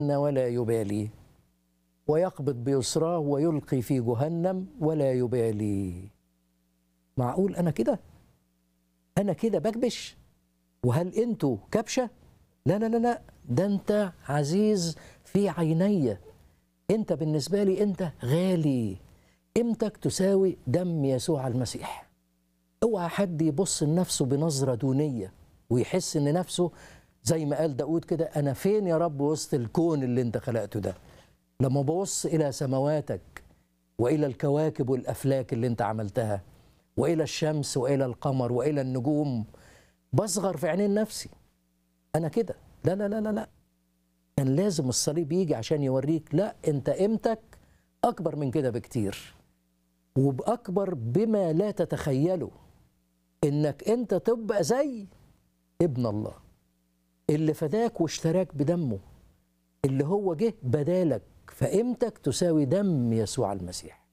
ولا يبالي ويقبض بيسراه ويلقي في جهنم ولا يبالي معقول انا كده انا كده بكبش وهل انتوا كبشه لا لا لا لا ده انت عزيز في عيني انت بالنسبه لي انت غالي قيمتك تساوي دم يسوع المسيح اوعى حد يبص لنفسه بنظره دونيه ويحس ان نفسه زي ما قال داود كده انا فين يا رب وسط الكون اللي انت خلقته ده لما ببص الى سماواتك والى الكواكب والافلاك اللي انت عملتها والى الشمس والى القمر والى النجوم بصغر في عينين نفسي انا كده لا لا لا لا لا كان لازم الصليب يجي عشان يوريك لا انت قيمتك اكبر من كده بكتير وباكبر بما لا تتخيله انك انت تبقى زي ابن الله اللي فداك واشتراك بدمه اللي هو جه بدالك فقيمتك تساوي دم يسوع المسيح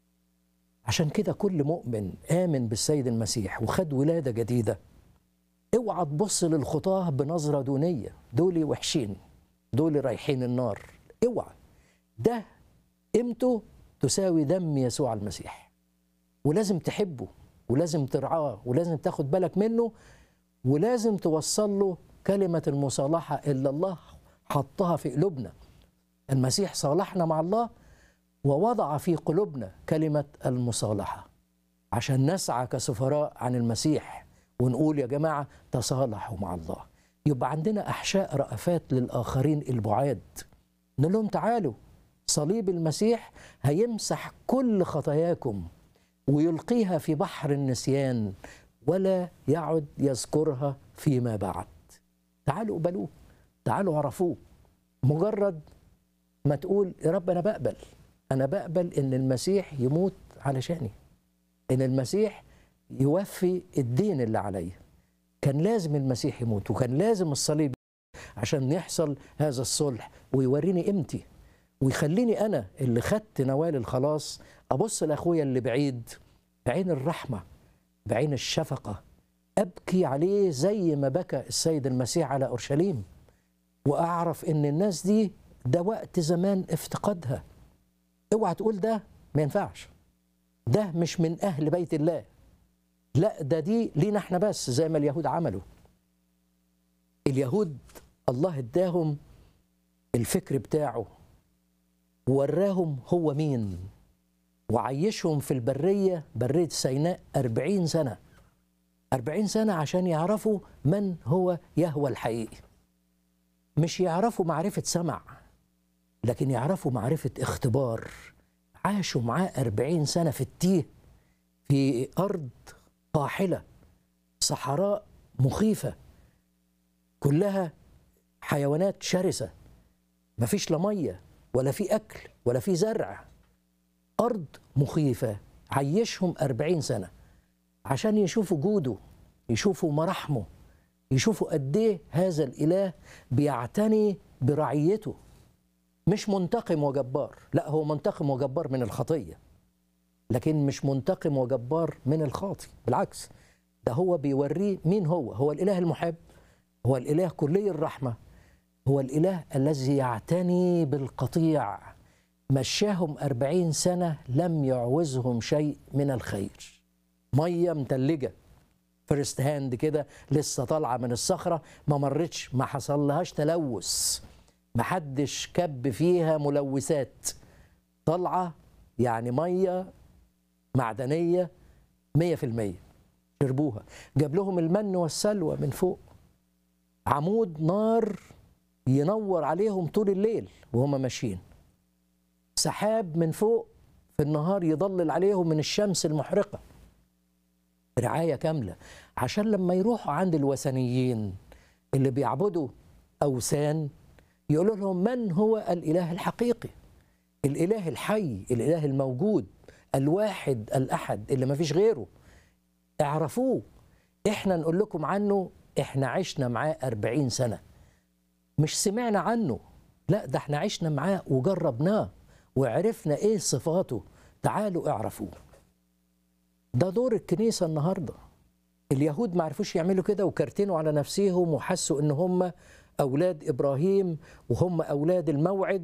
عشان كده كل مؤمن آمن بالسيد المسيح وخد ولادة جديدة اوعى تبص للخطاه بنظرة دونية دول وحشين دول رايحين النار اوعى ده قيمته تساوي دم يسوع المسيح ولازم تحبه ولازم ترعاه ولازم تاخد بالك منه ولازم توصل له كلمة المصالحة اللي الله حطها في قلوبنا المسيح صالحنا مع الله ووضع في قلوبنا كلمة المصالحة عشان نسعى كسفراء عن المسيح ونقول يا جماعة تصالحوا مع الله يبقى عندنا أحشاء رأفات للآخرين البعاد نقول لهم تعالوا صليب المسيح هيمسح كل خطاياكم ويلقيها في بحر النسيان ولا يعد يذكرها فيما بعد تعالوا قبلوه تعالوا عرفوه مجرد ما تقول يا رب انا بقبل انا بقبل ان المسيح يموت علشاني ان المسيح يوفي الدين اللي عليا كان لازم المسيح يموت وكان لازم الصليب عشان يحصل هذا الصلح ويوريني قيمتي ويخليني انا اللي خدت نوال الخلاص ابص لاخويا اللي بعيد بعين الرحمه بعين الشفقه ابكي عليه زي ما بكى السيد المسيح على اورشليم واعرف ان الناس دي ده وقت زمان افتقادها اوعى تقول ده ما ينفعش ده مش من اهل بيت الله لا ده دي لينا احنا بس زي ما اليهود عملوا اليهود الله اداهم الفكر بتاعه ووراهم هو مين وعيشهم في البرية برية سيناء أربعين سنة أربعين سنة عشان يعرفوا من هو يهوى الحقيقي مش يعرفوا معرفة سمع لكن يعرفوا معرفة اختبار عاشوا معاه أربعين سنة في التيه في أرض قاحلة صحراء مخيفة كلها حيوانات شرسة مفيش لا مية ولا في أكل ولا في زرع أرض مخيفة عيشهم أربعين سنة عشان يشوفوا جوده يشوفوا مراحمه يشوفوا قد ايه هذا الاله بيعتني برعيته مش منتقم وجبار لا هو منتقم وجبار من الخطيه لكن مش منتقم وجبار من الخاطي بالعكس ده هو بيوريه مين هو هو الاله المحب هو الاله كلي الرحمه هو الاله الذي يعتني بالقطيع مشاهم أربعين سنة لم يعوزهم شيء من الخير مية متلجة فيرست هاند كده لسه طالعه من الصخره ما مرتش ما حصلهاش تلوث ما حدش كب فيها ملوثات طالعه يعني ميه معدنيه 100% شربوها جاب لهم المن والسلوى من فوق عمود نار ينور عليهم طول الليل وهم ماشيين سحاب من فوق في النهار يضلل عليهم من الشمس المحرقه رعاية كاملة عشان لما يروحوا عند الوثنيين اللي بيعبدوا أوثان يقولوا لهم من هو الإله الحقيقي الإله الحي الإله الموجود الواحد الأحد اللي ما فيش غيره اعرفوه احنا نقول لكم عنه احنا عشنا معاه أربعين سنة مش سمعنا عنه لا ده احنا عشنا معاه وجربناه وعرفنا ايه صفاته تعالوا اعرفوه ده دور الكنيسة النهاردة اليهود ما عرفوش يعملوا كده وكرتنوا على نفسهم وحسوا ان هم أولاد إبراهيم وهم أولاد الموعد